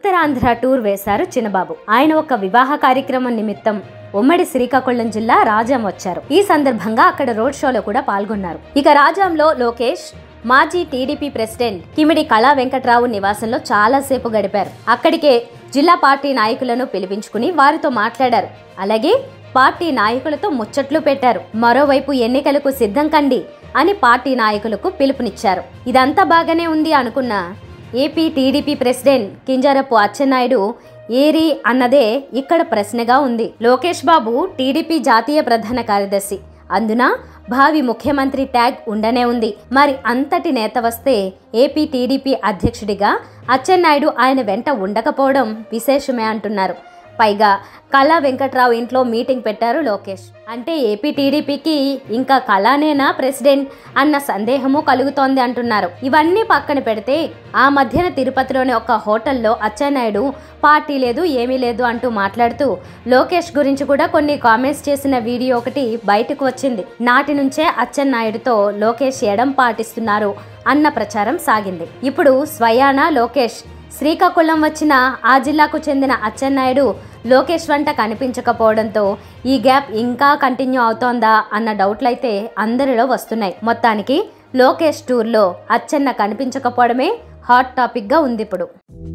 Uttarandhra tour వేశారు చిన్నబాబు ఆయన ఒక వివాహ కార్యక్రమం నిమిత్తం ఉమ్మడి శ్రీకాకుళం జిల్లా రాజాం వచ్చారు ఈ సందర్భంగా అక్కడ రోడ్ షోలో కూడా పాల్గొన్నారు ఇక రాజాంలో లోకేష్ మాజీ టీడీపీ ప్రెసిడెంట్ కిమిడి కళా వెంకట్రావు నివాసంలో చాలాసేపు గడిపారు అక్కడికే జిల్లా పార్టీ నాయకులను పిలిపించుకుని వారితో మాట్లాడారు అలాగే పార్టీ నాయకులతో ముచ్చట్లు పెట్టారు మరోవైపు ఎన్నికలకు సిద్ధం కండి అని పార్టీ నాయకులకు పిలుపునిచ్చారు ఇదంతా బాగానే ఉంది అనుకున్న AP TDP president Kinjarapu Atchannaidu ఏరి అన్నదే ఇక్కడ ప్రశ్నగా ఉంది లోకేష్ బాబు టీడీపీ జాతీయ ప్రధాన కార్యదర్శి అందున భావి ముఖ్యమంత్రి ట్యాగ్ ఉండనే ఉంది మరి అంతటి నేత వస్తే ఏపీ టీడీపీ అధ్యక్షుడిగా అచ్చెన్నాయుడు ఆయన వెంట ఉండకపోవడం విశేషమే అంటున్నారు పైగా కళా వెంకట్రావు ఇంట్లో మీటింగ్ పెట్టారు లోకేష్ అంటే ఏపీ టీడీపీకి ఇంకా కళానేనా ప్రెసిడెంట్ అన్న సందేహము కలుగుతోంది అంటున్నారు ఇవన్నీ పక్కన పెడితే ఆ మధ్యన తిరుపతిలోని ఒక హోటల్లో అచ్చెన్నాయుడు పార్టీ లేదు ఏమీ లేదు అంటూ మాట్లాడుతూ లోకేష్ గురించి కూడా కొన్ని కామెంట్స్ చేసిన వీడియో ఒకటి బయటకు వచ్చింది నాటి నుంచే అచ్చెన్నాయుడుతో లోకేష్ ఎడం పాటిస్తున్నారు అన్న ప్రచారం సాగింది ఇప్పుడు స్వయాన లోకేష్ శ్రీకాకుళం వచ్చిన ఆ జిల్లాకు చెందిన అచ్చెన్నాయుడు లోకేష్ వెంట కనిపించకపోవడంతో ఈ గ్యాప్ ఇంకా కంటిన్యూ అవుతోందా అన్న డౌట్లయితే అందరిలో వస్తున్నాయి మొత్తానికి లోకేష్ టూర్లో అచ్చెన్న కనిపించకపోవడమే హాట్ టాపిక్గా ఉంది ఇప్పుడు